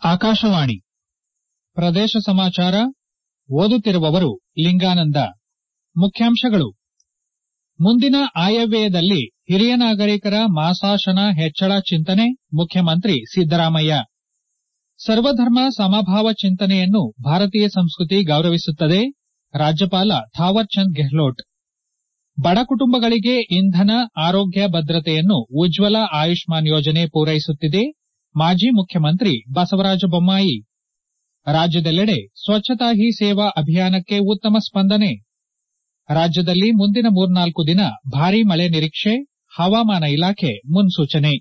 ಆಕಾಶವಾಣಿ ಪ್ರದೇಶ ಸಮಾಚಾರ ಓದುತ್ತಿರುವವರು ಲಿಂಗಾನಂದ ಮುಖ್ಯಾಂಶಗಳು ಮುಂದಿನ ಆಯವ್ಯಯದಲ್ಲಿ ಹಿರಿಯ ನಾಗರಿಕರ ಮಾಸಾಶನ ಹೆಚ್ಚಳ ಚಿಂತನೆ ಮುಖ್ಯಮಂತ್ರಿ ಸಿದ್ದರಾಮಯ್ಯ ಸರ್ವಧರ್ಮ ಸಮಭಾವ ಚಿಂತನೆಯನ್ನು ಭಾರತೀಯ ಸಂಸ್ಕೃತಿ ಗೌರವಿಸುತ್ತದೆ ರಾಜ್ಯಪಾಲ ಥಾವರ್ ಚಂದ್ ಗೆಹ್ಲೋಟ್ ಬಡ ಕುಟುಂಬಗಳಿಗೆ ಇಂಧನ ಆರೋಗ್ಯ ಭದ್ರತೆಯನ್ನು ಉಜ್ವಲ ಆಯುಷ್ಮಾನ್ ಯೋಜನೆ ಪೂರೈಸುತ್ತಿದೆ ಮಾಜಿ ಮುಖ್ಯಮಂತ್ರಿ ಬಸವರಾಜ ಬೊಮ್ಮಾಯಿ ರಾಜ್ಯದೆಲ್ಲೆಡೆ ಸ್ವಚ್ಛತಾ ಹಿ ಸೇವಾ ಅಭಿಯಾನಕ್ಕೆ ಉತ್ತಮ ಸ್ಪಂದನೆ ರಾಜ್ಯದಲ್ಲಿ ಮುಂದಿನ ಮೂರ್ನಾಲ್ಕು ದಿನ ಭಾರೀ ಮಳೆ ನಿರೀಕ್ಷೆ ಹವಾಮಾನ ಇಲಾಖೆ ಮುನ್ಸೂಚನೆ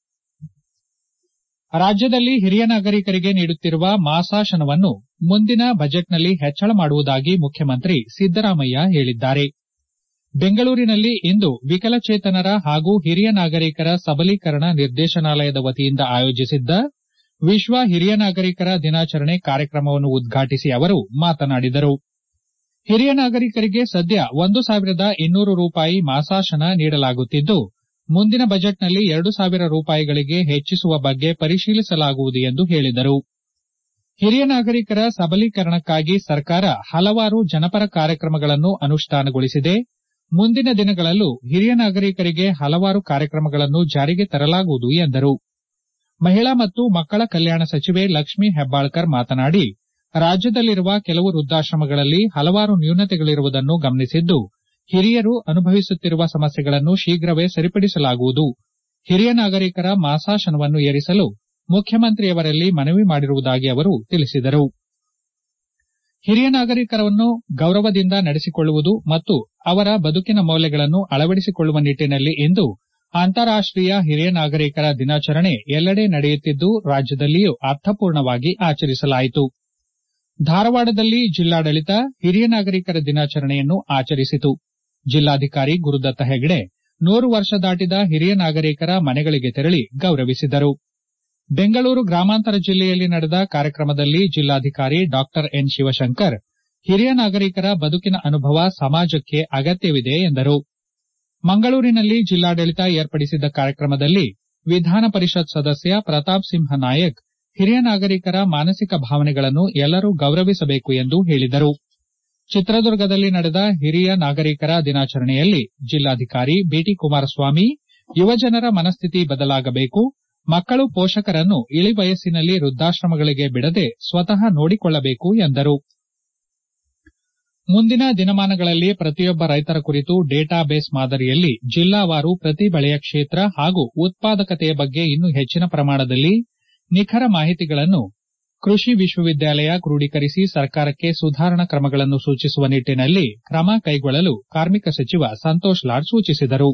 ರಾಜ್ಯದಲ್ಲಿ ಹಿರಿಯ ನಾಗರಿಕರಿಗೆ ನೀಡುತ್ತಿರುವ ಮಾಸಾಶನವನ್ನು ಮುಂದಿನ ಬಜೆಟ್ನಲ್ಲಿ ಹೆಚ್ಚಳ ಮಾಡುವುದಾಗಿ ಮುಖ್ಯಮಂತ್ರಿ ಸಿದ್ದರಾಮಯ್ಯ ಹೇಳಿದ್ದಾರೆ ಬೆಂಗಳೂರಿನಲ್ಲಿ ಇಂದು ವಿಕಲಚೇತನರ ಹಾಗೂ ಹಿರಿಯ ನಾಗರಿಕರ ಸಬಲೀಕರಣ ನಿರ್ದೇಶನಾಲಯದ ವತಿಯಿಂದ ಆಯೋಜಿಸಿದ್ದ ವಿಶ್ವ ಹಿರಿಯ ನಾಗರಿಕರ ದಿನಾಚರಣೆ ಕಾರ್ಯಕ್ರಮವನ್ನು ಉದ್ಘಾಟಿಸಿ ಅವರು ಮಾತನಾಡಿದರು ಹಿರಿಯ ನಾಗರಿಕರಿಗೆ ಸದ್ಯ ಒಂದು ಸಾವಿರದ ಇನ್ನೂರು ರೂಪಾಯಿ ಮಾಸಾಶನ ನೀಡಲಾಗುತ್ತಿದ್ದು ಮುಂದಿನ ಬಜೆಟ್ನಲ್ಲಿ ಎರಡು ಸಾವಿರ ರೂಪಾಯಿಗಳಿಗೆ ಹೆಚ್ಚಿಸುವ ಬಗ್ಗೆ ಪರಿಶೀಲಿಸಲಾಗುವುದು ಎಂದು ಹೇಳಿದರು ಹಿರಿಯ ನಾಗರಿಕರ ಸಬಲೀಕರಣಕ್ಕಾಗಿ ಸರ್ಕಾರ ಹಲವಾರು ಜನಪರ ಕಾರ್ಯಕ್ರಮಗಳನ್ನು ಅನುಷ್ಠಾನಗೊಳಿಸಿದೆ ಮುಂದಿನ ದಿನಗಳಲ್ಲೂ ಹಿರಿಯ ನಾಗರಿಕರಿಗೆ ಹಲವಾರು ಕಾರ್ಯಕ್ರಮಗಳನ್ನು ಜಾರಿಗೆ ತರಲಾಗುವುದು ಎಂದರು ಮಹಿಳಾ ಮತ್ತು ಮಕ್ಕಳ ಕಲ್ಯಾಣ ಸಚಿವೆ ಲಕ್ಷ್ಮೀ ಹೆಬ್ಬಾಳ್ಕರ್ ಮಾತನಾಡಿ ರಾಜ್ಯದಲ್ಲಿರುವ ಕೆಲವು ವೃದ್ದಾಶ್ರಮಗಳಲ್ಲಿ ಹಲವಾರು ನ್ಯೂನತೆಗಳಿರುವುದನ್ನು ಗಮನಿಸಿದ್ದು ಹಿರಿಯರು ಅನುಭವಿಸುತ್ತಿರುವ ಸಮಸ್ಯೆಗಳನ್ನು ಶೀಘ್ರವೇ ಸರಿಪಡಿಸಲಾಗುವುದು ಹಿರಿಯ ನಾಗರಿಕರ ಮಾಸಾಶನವನ್ನು ಏರಿಸಲು ಮುಖ್ಯಮಂತ್ರಿಯವರಲ್ಲಿ ಮನವಿ ಮಾಡಿರುವುದಾಗಿ ಅವರು ತಿಳಿಸಿದರು ಹಿರಿಯ ನಾಗರಿಕರನ್ನು ಗೌರವದಿಂದ ನಡೆಸಿಕೊಳ್ಳುವುದು ಮತ್ತು ಅವರ ಬದುಕಿನ ಮೌಲ್ಯಗಳನ್ನು ಅಳವಡಿಸಿಕೊಳ್ಳುವ ನಿಟ್ಟಿನಲ್ಲಿ ಇಂದು ಅಂತಾರಾಷ್ಟೀಯ ಹಿರಿಯ ನಾಗರಿಕರ ದಿನಾಚರಣೆ ಎಲ್ಲೆಡೆ ನಡೆಯುತ್ತಿದ್ದು ರಾಜ್ಯದಲ್ಲಿಯೂ ಅರ್ಥಪೂರ್ಣವಾಗಿ ಆಚರಿಸಲಾಯಿತು ಧಾರವಾಡದಲ್ಲಿ ಜಿಲ್ಲಾಡಳಿತ ಹಿರಿಯ ನಾಗರಿಕರ ದಿನಾಚರಣೆಯನ್ನು ಆಚರಿಸಿತು ಜಿಲ್ಲಾಧಿಕಾರಿ ಗುರುದತ್ತ ಹೆಗಡೆ ನೂರು ವರ್ಷ ದಾಟಿದ ಹಿರಿಯ ನಾಗರಿಕರ ಮನೆಗಳಿಗೆ ತೆರಳಿ ಗೌರವಿಸಿದರು ಬೆಂಗಳೂರು ಗ್ರಾಮಾಂತರ ಜಿಲ್ಲೆಯಲ್ಲಿ ನಡೆದ ಕಾರ್ಯಕ್ರಮದಲ್ಲಿ ಜಿಲ್ಲಾಧಿಕಾರಿ ಡಾ ಎನ್ ಶಿವಶಂಕರ್ ಹಿರಿಯ ನಾಗರಿಕರ ಬದುಕಿನ ಅನುಭವ ಸಮಾಜಕ್ಕೆ ಅಗತ್ಯವಿದೆ ಎಂದರು ಮಂಗಳೂರಿನಲ್ಲಿ ಜಿಲ್ಲಾಡಳಿತ ಏರ್ಪಡಿಸಿದ್ದ ಕಾರ್ಯಕ್ರಮದಲ್ಲಿ ವಿಧಾನ ಪರಿಷತ್ ಸದಸ್ಯ ಪ್ರತಾಪ್ ಸಿಂಹ ನಾಯಕ್ ಹಿರಿಯ ನಾಗರಿಕರ ಮಾನಸಿಕ ಭಾವನೆಗಳನ್ನು ಎಲ್ಲರೂ ಗೌರವಿಸಬೇಕು ಎಂದು ಹೇಳಿದರು ಚಿತ್ರದುರ್ಗದಲ್ಲಿ ನಡೆದ ಹಿರಿಯ ನಾಗರಿಕರ ದಿನಾಚರಣೆಯಲ್ಲಿ ಜಿಲ್ಲಾಧಿಕಾರಿ ಬಿಟಿ ಕುಮಾರಸ್ವಾಮಿ ಯುವಜನರ ಮನಸ್ಥಿತಿ ಬದಲಾಗಬೇಕು ಮಕ್ಕಳು ಪೋಷಕರನ್ನು ಇಳಿ ವಯಸ್ಸಿನಲ್ಲಿ ವೃದ್ದಾಶ್ರಮಗಳಿಗೆ ಬಿಡದೆ ಸ್ವತಃ ನೋಡಿಕೊಳ್ಳಬೇಕು ಎಂದರು ಮುಂದಿನ ದಿನಮಾನಗಳಲ್ಲಿ ಪ್ರತಿಯೊಬ್ಬ ರೈತರ ಕುರಿತು ಡೇಟಾಬೇಸ್ ಮಾದರಿಯಲ್ಲಿ ಜಿಲ್ಲಾವಾರು ಪ್ರತಿ ಬೆಳೆಯ ಕ್ಷೇತ್ರ ಹಾಗೂ ಉತ್ಪಾದಕತೆಯ ಬಗ್ಗೆ ಇನ್ನೂ ಹೆಚ್ಚಿನ ಪ್ರಮಾಣದಲ್ಲಿ ನಿಖರ ಮಾಹಿತಿಗಳನ್ನು ಕೃಷಿ ವಿಶ್ವವಿದ್ಯಾಲಯ ಕ್ರೋಢೀಕರಿಸಿ ಸರ್ಕಾರಕ್ಕೆ ಸುಧಾರಣಾ ಕ್ರಮಗಳನ್ನು ಸೂಚಿಸುವ ನಿಟ್ಟಿನಲ್ಲಿ ಕ್ರಮ ಕೈಗೊಳ್ಳಲು ಕಾರ್ಮಿಕ ಸಚಿವ ಸಂತೋಷ್ ಲಾಡ್ ಸೂಚಿಸಿದರು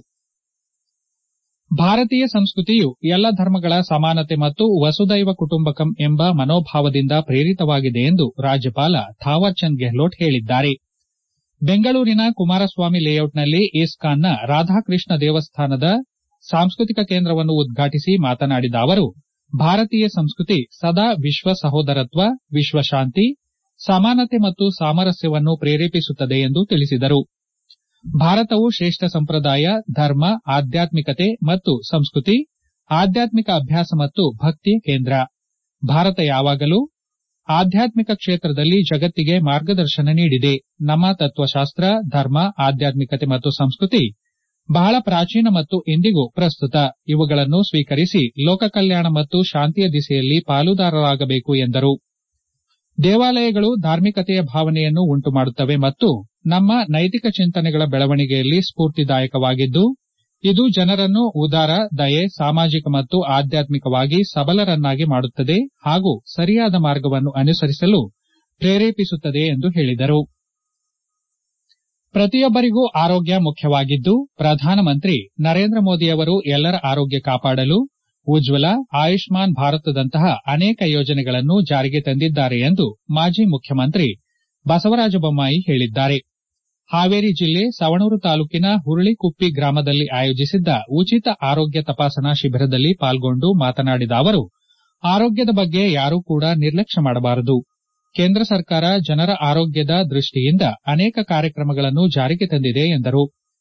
ಭಾರತೀಯ ಸಂಸ್ಕೃತಿಯು ಎಲ್ಲ ಧರ್ಮಗಳ ಸಮಾನತೆ ಮತ್ತು ವಸುದೈವ ಕುಟುಂಬಕಂ ಎಂಬ ಮನೋಭಾವದಿಂದ ಪ್ರೇರಿತವಾಗಿದೆ ಎಂದು ರಾಜ್ಯಪಾಲ ಥಾವರ್ ಚಂದ್ ಗೆಹ್ಲೋಟ್ ಹೇಳಿದ್ದಾರೆ ಬೆಂಗಳೂರಿನ ಕುಮಾರಸ್ವಾಮಿ ಲೇಔಟ್ನಲ್ಲಿ ಇಸ್ಕಾನ್ನ ರಾಧಾಕೃಷ್ಣ ದೇವಸ್ಥಾನದ ಸಾಂಸ್ಕೃತಿಕ ಕೇಂದ್ರವನ್ನು ಉದ್ಘಾಟಿಸಿ ಮಾತನಾಡಿದ ಅವರು ಭಾರತೀಯ ಸಂಸ್ಕೃತಿ ಸದಾ ವಿಶ್ವ ಸಹೋದರತ್ವ ವಿಶ್ವಶಾಂತಿ ಸಮಾನತೆ ಮತ್ತು ಸಾಮರಸ್ಯವನ್ನು ಪ್ರೇರೇಪಿಸುತ್ತದೆ ಎಂದು ತಿಳಿಸಿದರು ಭಾರತವು ಶ್ರೇಷ್ಠ ಸಂಪ್ರದಾಯ ಧರ್ಮ ಆಧ್ಯಾತ್ಮಿಕತೆ ಮತ್ತು ಸಂಸ್ಕೃತಿ ಆಧ್ಯಾತ್ಮಿಕ ಅಭ್ಯಾಸ ಮತ್ತು ಭಕ್ತಿಯ ಕೇಂದ್ರ ಭಾರತ ಯಾವಾಗಲೂ ಆಧ್ಯಾತ್ಮಿಕ ಕ್ಷೇತ್ರದಲ್ಲಿ ಜಗತ್ತಿಗೆ ಮಾರ್ಗದರ್ಶನ ನೀಡಿದೆ ನಮ್ಮ ತತ್ವಶಾಸ್ತ್ರ ಧರ್ಮ ಆಧ್ಯಾತ್ಮಿಕತೆ ಮತ್ತು ಸಂಸ್ಕೃತಿ ಬಹಳ ಪ್ರಾಚೀನ ಮತ್ತು ಇಂದಿಗೂ ಪ್ರಸ್ತುತ ಇವುಗಳನ್ನು ಸ್ವೀಕರಿಸಿ ಲೋಕ ಕಲ್ಯಾಣ ಮತ್ತು ಶಾಂತಿಯ ದಿಸೆಯಲ್ಲಿ ಪಾಲುದಾರರಾಗಬೇಕು ಎಂದರು ದೇವಾಲಯಗಳು ಧಾರ್ಮಿಕತೆಯ ಭಾವನೆಯನ್ನು ಉಂಟುಮಾಡುತ್ತವೆ ಮತ್ತು ನಮ್ಮ ನೈತಿಕ ಚಿಂತನೆಗಳ ಬೆಳವಣಿಗೆಯಲ್ಲಿ ಸ್ಫೂರ್ತಿದಾಯಕವಾಗಿದ್ದು ಇದು ಜನರನ್ನು ಉದಾರ ದಯೆ ಸಾಮಾಜಿಕ ಮತ್ತು ಆಧ್ಯಾತ್ಮಿಕವಾಗಿ ಸಬಲರನ್ನಾಗಿ ಮಾಡುತ್ತದೆ ಹಾಗೂ ಸರಿಯಾದ ಮಾರ್ಗವನ್ನು ಅನುಸರಿಸಲು ಪ್ರೇರೇಪಿಸುತ್ತದೆ ಎಂದು ಹೇಳಿದರು ಪ್ರತಿಯೊಬ್ಬರಿಗೂ ಆರೋಗ್ಯ ಮುಖ್ಯವಾಗಿದ್ದು ಪ್ರಧಾನಮಂತ್ರಿ ನರೇಂದ್ರ ಮೋದಿಯವರು ಎಲ್ಲರ ಆರೋಗ್ಯ ಕಾಪಾಡಲು ಉಜ್ವಲ ಆಯುಷ್ಮಾನ್ ಭಾರತದಂತಹ ಅನೇಕ ಯೋಜನೆಗಳನ್ನು ಜಾರಿಗೆ ತಂದಿದ್ದಾರೆ ಎಂದು ಮಾಜಿ ಮುಖ್ಯಮಂತ್ರಿ ಬಸವರಾಜ ಬೊಮ್ಮಾಯಿ ಹೇಳಿದ್ದಾರೆ ಹಾವೇರಿ ಜಿಲ್ಲೆ ಸವಣೂರು ತಾಲೂಕಿನ ಹುರುಳಿಕುಪ್ಪಿ ಗ್ರಾಮದಲ್ಲಿ ಆಯೋಜಿಸಿದ್ದ ಉಚಿತ ಆರೋಗ್ಯ ತಪಾಸಣಾ ಶಿಬಿರದಲ್ಲಿ ಪಾಲ್ಗೊಂಡು ಮಾತನಾಡಿದ ಅವರು ಆರೋಗ್ಯದ ಬಗ್ಗೆ ಯಾರೂ ಕೂಡ ನಿರ್ಲಕ್ಷ್ಯ ಮಾಡಬಾರದು ಕೇಂದ್ರ ಸರ್ಕಾರ ಜನರ ಆರೋಗ್ಯದ ದೃಷ್ಟಿಯಿಂದ ಅನೇಕ ಕಾರ್ಯಕ್ರಮಗಳನ್ನು ಜಾರಿಗೆ ತಂದಿದೆ ಎಂದರು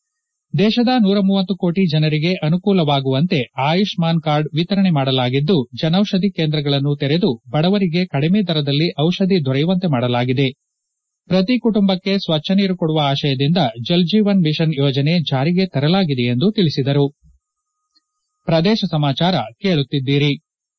ದೇಶದ ನೂರ ಮೂವತ್ತು ಕೋಟಿ ಜನರಿಗೆ ಅನುಕೂಲವಾಗುವಂತೆ ಆಯುಷ್ಮಾನ್ ಕಾರ್ಡ್ ವಿತರಣೆ ಮಾಡಲಾಗಿದ್ದು ಜನೌಷಧಿ ಕೇಂದ್ರಗಳನ್ನು ತೆರೆದು ಬಡವರಿಗೆ ಕಡಿಮೆ ದರದಲ್ಲಿ ಔಷಧಿ ದೊರೆಯುವಂತೆ ಮಾಡಲಾಗಿದೆ ಪ್ರತಿ ಕುಟುಂಬಕ್ಕೆ ಸ್ವಚ್ಛ ನೀರು ಕೊಡುವ ಆಶಯದಿಂದ ಜಲ್ ಜೀವನ್ ಮಿಷನ್ ಯೋಜನೆ ಜಾರಿಗೆ ತರಲಾಗಿದೆ ಎಂದು ತಿಳಿಸಿದರು ಪ್ರದೇಶ ಸಮಾಚಾರ ಕೇಳುತ್ತಿದ್ದೀರಿ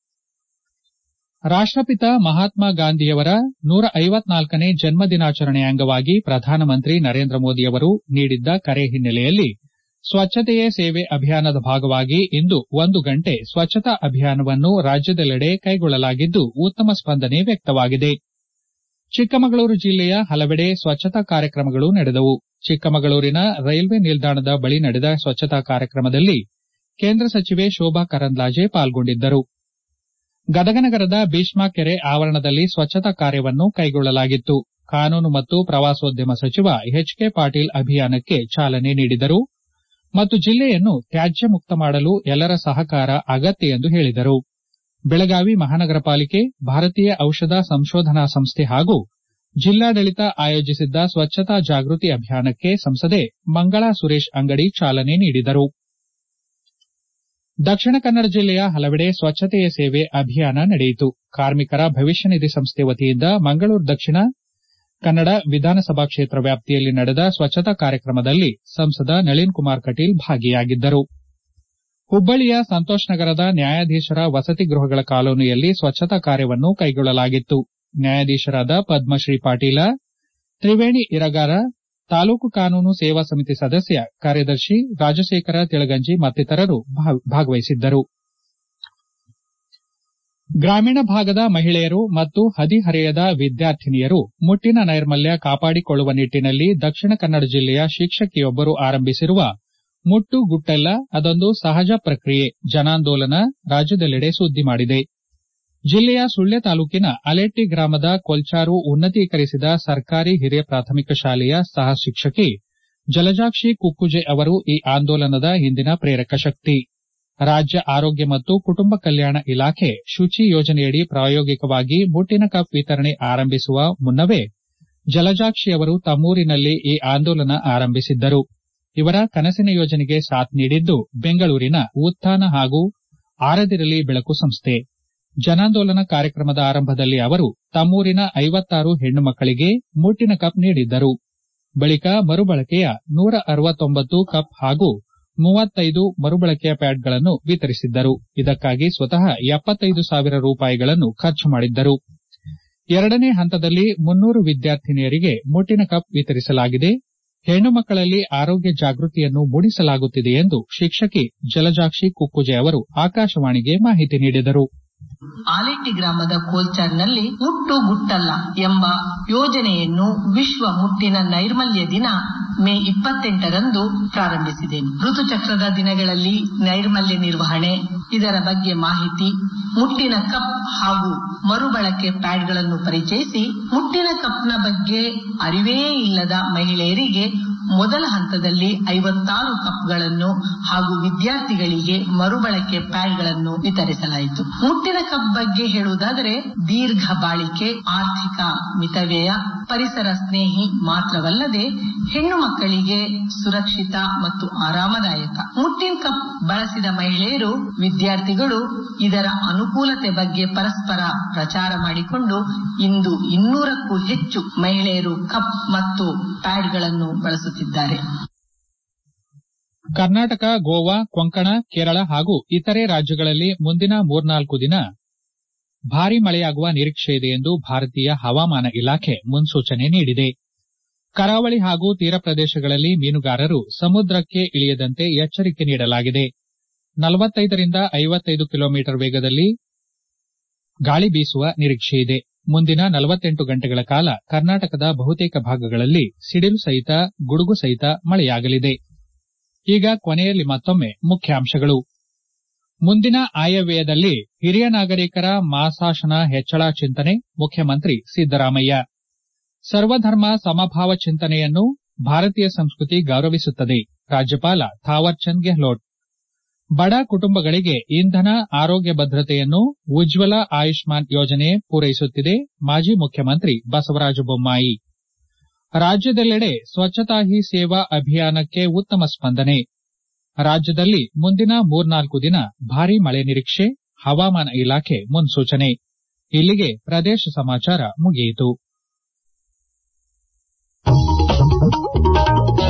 ರಾಷ್ಟಪಿತ ಮಹಾತ್ಮ ಗಾಂಧಿಯವರ ನೂರ ಐವತ್ನಾಲ್ಕನೇ ಜನ್ಮ ದಿನಾಚರಣೆಯ ಅಂಗವಾಗಿ ಪ್ರಧಾನಮಂತ್ರಿ ನರೇಂದ್ರ ಮೋದಿಯವರು ನೀಡಿದ್ದ ಕರೆ ಹಿನ್ನೆಲೆಯಲ್ಲಿ ಸ್ವಚ್ಛತೆಯೇ ಸೇವೆ ಅಭಿಯಾನದ ಭಾಗವಾಗಿ ಇಂದು ಒಂದು ಗಂಟೆ ಸ್ವಚ್ಛತಾ ಅಭಿಯಾನವನ್ನು ರಾಜ್ಯದೆಲ್ಲೆಡೆ ಕೈಗೊಳ್ಳಲಾಗಿದ್ದು ಉತ್ತಮ ಸ್ಪಂದನೆ ವ್ಯಕ್ತವಾಗಿದೆ ಚಿಕ್ಕಮಗಳೂರು ಜಿಲ್ಲೆಯ ಹಲವೆಡೆ ಸ್ವಚ್ಛತಾ ಕಾರ್ಯಕ್ರಮಗಳು ನಡೆದವು ಚಿಕ್ಕಮಗಳೂರಿನ ರೈಲ್ವೆ ನಿಲ್ದಾಣದ ಬಳಿ ನಡೆದ ಸ್ವಚ್ಛತಾ ಕಾರ್ಯಕ್ರಮದಲ್ಲಿ ಕೇಂದ್ರ ಸಚಿವೆ ಶೋಭಾ ಕರಂದ್ಲಾಜೆ ಪಾಲ್ಗೊಂಡಿದ್ದರು ಗದಗ ನಗರದ ಭೀಷ್ಮ ಕೆರೆ ಆವರಣದಲ್ಲಿ ಸ್ವಚ್ಛತಾ ಕಾರ್ಯವನ್ನು ಕೈಗೊಳ್ಳಲಾಗಿತ್ತು ಕಾನೂನು ಮತ್ತು ಪ್ರವಾಸೋದ್ಯಮ ಸಚಿವ ಎಚ್ ಕೆ ಪಾಟೀಲ್ ಅಭಿಯಾನಕ್ಕೆ ಚಾಲನೆ ನೀಡಿದರು ಮತ್ತು ಜಿಲ್ಲೆಯನ್ನು ತ್ಯಾಜ್ಯ ಮುಕ್ತ ಮಾಡಲು ಎಲ್ಲರ ಸಹಕಾರ ಅಗತ್ಯ ಎಂದು ಹೇಳಿದರು ಬೆಳಗಾವಿ ಮಹಾನಗರ ಪಾಲಿಕೆ ಭಾರತೀಯ ಔಷಧ ಸಂಶೋಧನಾ ಸಂಸ್ಥೆ ಹಾಗೂ ಜಿಲ್ಲಾಡಳಿತ ಆಯೋಜಿಸಿದ್ದ ಸ್ವಚ್ಛತಾ ಜಾಗೃತಿ ಅಭಿಯಾನಕ್ಕೆ ಸಂಸದೆ ಮಂಗಳಾ ಸುರೇಶ್ ಅಂಗಡಿ ಚಾಲನೆ ನೀಡಿದರು ದಕ್ಷಿಣ ಕನ್ನಡ ಜಿಲ್ಲೆಯ ಹಲವೆಡೆ ಸ್ವಚ್ಛತೆಯ ಸೇವೆ ಅಭಿಯಾನ ನಡೆಯಿತು ಕಾರ್ಮಿಕರ ಭವಿಷ್ಯ ನಿಧಿ ಸಂಸ್ಥೆ ವತಿಯಿಂದ ಮಂಗಳೂರು ದಕ್ಷಿಣ ಕನ್ನಡ ವಿಧಾನಸಭಾ ಕ್ಷೇತ್ರ ವ್ಯಾಪ್ತಿಯಲ್ಲಿ ನಡೆದ ಸ್ವಚ್ಛತಾ ಕಾರ್ಯಕ್ರಮದಲ್ಲಿ ಸಂಸದ ನಳಿನ್ ಕುಮಾರ್ ಕಟೀಲ್ ಭಾಗಿಯಾಗಿದ್ದರು ಹುಬ್ಬಳ್ಳಿಯ ಸಂತೋಷ್ ನಗರದ ನ್ಯಾಯಾಧೀಶರ ವಸತಿ ಗೃಹಗಳ ಕಾಲೋನಿಯಲ್ಲಿ ಸ್ವಚ್ಛತಾ ಕಾರ್ಯವನ್ನು ಕೈಗೊಳ್ಳಲಾಗಿತ್ತು ನ್ಯಾಯಾಧೀಶರಾದ ಪದ್ಮಶ್ರೀ ಪಾಟೀಲ ತ್ರಿವೇಣಿ ಇರಗಾರ ತಾಲೂಕು ಕಾನೂನು ಸೇವಾ ಸಮಿತಿ ಸದಸ್ಯ ಕಾರ್ಯದರ್ಶಿ ರಾಜಶೇಖರ ತಿಳಗಂಜಿ ಮತ್ತಿತರರು ಭಾಗವಹಿಸಿದ್ದರು ಗ್ರಾಮೀಣ ಭಾಗದ ಮಹಿಳೆಯರು ಮತ್ತು ಹದಿಹರೆಯದ ವಿದ್ಯಾರ್ಥಿನಿಯರು ಮುಟ್ಟಿನ ನೈರ್ಮಲ್ಯ ಕಾಪಾಡಿಕೊಳ್ಳುವ ನಿಟ್ಟಿನಲ್ಲಿ ದಕ್ಷಿಣ ಕನ್ನಡ ಜಿಲ್ಲೆಯ ಶಿಕ್ಷಕಿಯೊಬ್ಬರು ಆರಂಭಿಸಿರುವ ಮುಟ್ಟು ಗುಟ್ಟೆಲ್ಲ ಅದೊಂದು ಸಹಜ ಪ್ರಕ್ರಿಯೆ ಜನಾಂದೋಲನ ರಾಜ್ಯದೆಲ್ಲೆಡೆ ಸುದ್ದಿ ಮಾಡಿದೆ ಜಿಲ್ಲೆಯ ಸುಳ್ಯ ತಾಲೂಕಿನ ಅಲೆಟ್ಟಿ ಗ್ರಾಮದ ಕೊಲ್ಚಾರು ಉನ್ನತೀಕರಿಸಿದ ಸರ್ಕಾರಿ ಹಿರಿಯ ಪ್ರಾಥಮಿಕ ಶಾಲೆಯ ಸಹ ಶಿಕ್ಷಕಿ ಜಲಜಾಕ್ಷಿ ಕುಕ್ಕುಜೆ ಅವರು ಈ ಆಂದೋಲನದ ಹಿಂದಿನ ಪ್ರೇರಕ ಶಕ್ತಿ ರಾಜ್ಯ ಆರೋಗ್ಯ ಮತ್ತು ಕುಟುಂಬ ಕಲ್ಯಾಣ ಇಲಾಖೆ ಶುಚಿ ಯೋಜನೆಯಡಿ ಪ್ರಾಯೋಗಿಕವಾಗಿ ಮುಟ್ಟಿನ ಕಪ್ ವಿತರಣೆ ಆರಂಭಿಸುವ ಮುನ್ನವೇ ಜಲಜಾಕ್ಷಿ ಅವರು ತಮ್ಮೂರಿನಲ್ಲಿ ಈ ಆಂದೋಲನ ಆರಂಭಿಸಿದ್ದರು ಇವರ ಕನಸಿನ ಯೋಜನೆಗೆ ಸಾಥ್ ನೀಡಿದ್ದು ಬೆಂಗಳೂರಿನ ಉತ್ಥಾನ ಹಾಗೂ ಆರದಿರಲಿ ಬೆಳಕು ಸಂಸ್ಥೆ ಜನಾಂದೋಲನ ಕಾರ್ಯಕ್ರಮದ ಆರಂಭದಲ್ಲಿ ಅವರು ತಮ್ಮೂರಿನ ಐವತ್ತಾರು ಹೆಣ್ಣು ಮಕ್ಕಳಿಗೆ ಮುಟ್ಟಿನ ಕಪ್ ನೀಡಿದ್ದರು ಬಳಿಕ ಮರುಬಳಕೆಯ ನೂರ ಅರವತ್ತೊಂಬತ್ತು ಕಪ್ ಹಾಗೂ ಮೂವತ್ತೈದು ಮರುಬಳಕೆಯ ಪ್ಯಾಡ್ಗಳನ್ನು ವಿತರಿಸಿದ್ದರು ಇದಕ್ಕಾಗಿ ಸ್ವತಃ ಎಪ್ಪತ್ತೈದು ಸಾವಿರ ರೂಪಾಯಿಗಳನ್ನು ಖರ್ಚು ಮಾಡಿದ್ದರು ಎರಡನೇ ಹಂತದಲ್ಲಿ ಮುನ್ನೂರು ವಿದ್ಯಾರ್ಥಿನಿಯರಿಗೆ ಮುಟ್ಟಿನ ಕಪ್ ವಿತರಿಸಲಾಗಿದೆ ಹೆಣ್ಣು ಮಕ್ಕಳಲ್ಲಿ ಆರೋಗ್ಯ ಜಾಗೃತಿಯನ್ನು ಮೂಡಿಸಲಾಗುತ್ತಿದೆ ಎಂದು ಶಿಕ್ಷಕಿ ಜಲಜಾಕ್ಷಿ ಕುಕ್ಕುಜೆ ಅವರು ಆಕಾಶವಾಣಿಗೆ ಮಾಹಿತಿ ನೀಡಿದರು ಆಲೆಟ್ಟಿ ಗ್ರಾಮದ ಕೋಲ್ಚಾರ್ನಲ್ಲಿ ಮುಟ್ಟು ಗುಟ್ಟಲ್ಲ ಎಂಬ ಯೋಜನೆಯನ್ನು ವಿಶ್ವ ಮುಟ್ಟಿನ ನೈರ್ಮಲ್ಯ ದಿನ ಮೇ ಇಪ್ಪತ್ತೆಂಟರಂದು ಪ್ರಾರಂಭಿಸಿದೆ ಋತುಚಕ್ರದ ದಿನಗಳಲ್ಲಿ ನೈರ್ಮಲ್ಯ ನಿರ್ವಹಣೆ ಇದರ ಬಗ್ಗೆ ಮಾಹಿತಿ ಮುಟ್ಟಿನ ಕಪ್ ಹಾಗೂ ಮರುಬಳಕೆ ಪ್ಯಾಡ್ಗಳನ್ನು ಪರಿಚಯಿಸಿ ಮುಟ್ಟಿನ ಕಪ್ನ ಬಗ್ಗೆ ಅರಿವೇ ಇಲ್ಲದ ಮಹಿಳೆಯರಿಗೆ ಮೊದಲ ಹಂತದಲ್ಲಿ ಐವತ್ತಾರು ಕಪ್ಗಳನ್ನು ಹಾಗೂ ವಿದ್ಯಾರ್ಥಿಗಳಿಗೆ ಮರುಬಳಕೆ ಪ್ಯಾಡ್ಗಳನ್ನು ವಿತರಿಸಲಾಯಿತು ಮುಟ್ಟಿನ ಕಪ್ ಬಗ್ಗೆ ಹೇಳುವುದಾದರೆ ದೀರ್ಘ ಬಾಳಿಕೆ ಆರ್ಥಿಕ ಮಿತವ್ಯಯ ಪರಿಸರ ಸ್ನೇಹಿ ಮಾತ್ರವಲ್ಲದೆ ಹೆಣ್ಣು ಮಕ್ಕಳಿಗೆ ಸುರಕ್ಷಿತ ಮತ್ತು ಆರಾಮದಾಯಕ ಮುಟ್ಟಿನ ಕಪ್ ಬಳಸಿದ ಮಹಿಳೆಯರು ವಿದ್ಯಾರ್ಥಿಗಳು ಇದರ ಅನುಕೂಲತೆ ಬಗ್ಗೆ ಪರಸ್ಪರ ಪ್ರಚಾರ ಮಾಡಿಕೊಂಡು ಇಂದು ಇನ್ನೂರಕ್ಕೂ ಹೆಚ್ಚು ಮಹಿಳೆಯರು ಕಪ್ ಮತ್ತು ಪ್ಯಾಡ್ಗಳನ್ನು ಬಳಸುತ್ತಿದ್ದಾರೆ ಕರ್ನಾಟಕ ಗೋವಾ ಕೊಂಕಣ ಕೇರಳ ಹಾಗೂ ಇತರೆ ರಾಜ್ಯಗಳಲ್ಲಿ ಮುಂದಿನ ಮೂರ್ನಾಲ್ಕು ದಿನ ಭಾರೀ ಮಳೆಯಾಗುವ ನಿರೀಕ್ಷೆ ಇದೆ ಎಂದು ಭಾರತೀಯ ಹವಾಮಾನ ಇಲಾಖೆ ಮುನ್ಸೂಚನೆ ನೀಡಿದೆ ಕರಾವಳಿ ಹಾಗೂ ತೀರ ಪ್ರದೇಶಗಳಲ್ಲಿ ಮೀನುಗಾರರು ಸಮುದ್ರಕ್ಕೆ ಇಳಿಯದಂತೆ ಎಚ್ಚರಿಕೆ ನೀಡಲಾಗಿದೆ ನಲವತ್ತೈದರಿಂದ ಐವತ್ತೈದು ಕಿಲೋಮೀಟರ್ ವೇಗದಲ್ಲಿ ಗಾಳಿ ಬೀಸುವ ನಿರೀಕ್ಷೆಯಿದೆ ಮುಂದಿನ ನಲವತ್ತೆಂಟು ಗಂಟೆಗಳ ಕಾಲ ಕರ್ನಾಟಕದ ಬಹುತೇಕ ಭಾಗಗಳಲ್ಲಿ ಸಿಡಿಲು ಸಹಿತ ಗುಡುಗು ಸಹಿತ ಮಳೆಯಾಗಲಿದೆ ಈಗ ಕೊನೆಯಲ್ಲಿ ಮತ್ತೊಮ್ಮೆ ಮುಖ್ಯಾಂಶಗಳು ಮುಂದಿನ ಆಯವ್ಯಯದಲ್ಲಿ ಹಿರಿಯ ನಾಗರಿಕರ ಮಾಸಾಶನ ಹೆಚ್ಚಳ ಚಿಂತನೆ ಮುಖ್ಯಮಂತ್ರಿ ಸಿದ್ದರಾಮಯ್ಯ ಸರ್ವಧರ್ಮ ಸಮಭಾವ ಚಿಂತನೆಯನ್ನು ಭಾರತೀಯ ಸಂಸ್ಕೃತಿ ಗೌರವಿಸುತ್ತದೆ ರಾಜ್ಯಪಾಲ ಥಾವರ್ಚಂದ್ ಗೆಹ್ಲೋಟ್ ಬಡ ಕುಟುಂಬಗಳಿಗೆ ಇಂಧನ ಆರೋಗ್ಯ ಭದ್ರತೆಯನ್ನು ಉಜ್ವಲ ಆಯುಷ್ಮಾನ್ ಯೋಜನೆ ಪೂರೈಸುತ್ತಿದೆ ಮಾಜಿ ಮುಖ್ಯಮಂತ್ರಿ ಬಸವರಾಜ ಬೊಮ್ಮಾಯಿ ರಾಜ್ಯದೆಲ್ಲೆಡೆ ಸ್ವಚ್ಛತಾ ಹಿ ಸೇವಾ ಅಭಿಯಾನಕ್ಕೆ ಉತ್ತಮ ಸ್ಪಂದನೆ ರಾಜ್ಯದಲ್ಲಿ ಮುಂದಿನ ಮೂರ್ನಾಲ್ಕು ದಿನ ಭಾರೀ ಮಳೆ ನಿರೀಕ್ಷೆ ಹವಾಮಾನ ಇಲಾಖೆ ಮುನ್ಸೂಚನೆ ಇಲ್ಲಿಗೆ ಪ್ರದೇಶ ಸಮಾಚಾರ ಮುಗಿಯಿತು